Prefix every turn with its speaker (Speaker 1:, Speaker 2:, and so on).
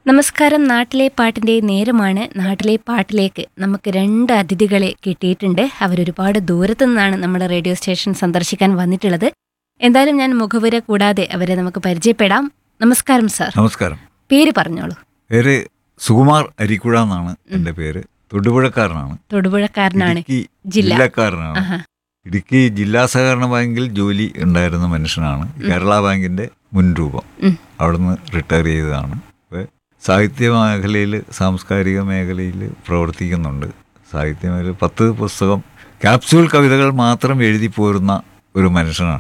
Speaker 1: നമസ്കാരം നാട്ടിലെ പാട്ടിന്റെ നേരമാണ് നാട്ടിലെ പാട്ടിലേക്ക് നമുക്ക് രണ്ട് അതിഥികളെ കിട്ടിയിട്ടുണ്ട് അവരൊരുപാട് ദൂരത്തു നിന്നാണ് നമ്മുടെ റേഡിയോ സ്റ്റേഷൻ സന്ദർശിക്കാൻ വന്നിട്ടുള്ളത് എന്തായാലും ഞാൻ മുഖവുര കൂടാതെ അവരെ നമുക്ക് പരിചയപ്പെടാം നമസ്കാരം സാർ
Speaker 2: നമസ്കാരം
Speaker 1: പേര് പറഞ്ഞോളൂ
Speaker 2: പേര് സുകുമാർ അരിക്കുഴ എന്നാണ് എൻ്റെ പേര് തൊടുപുഴക്കാരനാണ്
Speaker 1: തൊടുപുഴക്കാരനാണ്
Speaker 2: ഇടുക്കി
Speaker 1: ജില്ല.
Speaker 2: ജില്ലക്കാരനാണ്
Speaker 1: ആഹാ.
Speaker 2: ഇടുക്കി ജില്ലാ സഹകരണ ബാങ്കിൽ ജോലി ഉണ്ടായിരുന്ന മനുഷ്യനാണ് കേരള ബാങ്കിന്റെ മുൻ രൂപം
Speaker 1: ഉം.
Speaker 2: അവിടുന്ന് റിട്ടയർ ചെയ്തതാണ് ഇപ്പൊ സാഹിത്യ മേഖലയിൽ സാംസ്കാരിക മേഖലയിൽ പ്രവർത്തിക്കുന്നുണ്ട് സാഹിത്യ മേഖല പത്ത് പുസ്തകം ക്യാപ്സ്യൂൾ കവിതകൾ മാത്രം എഴുതി പോരുന്ന ഒരു മനുഷ്യനാണ്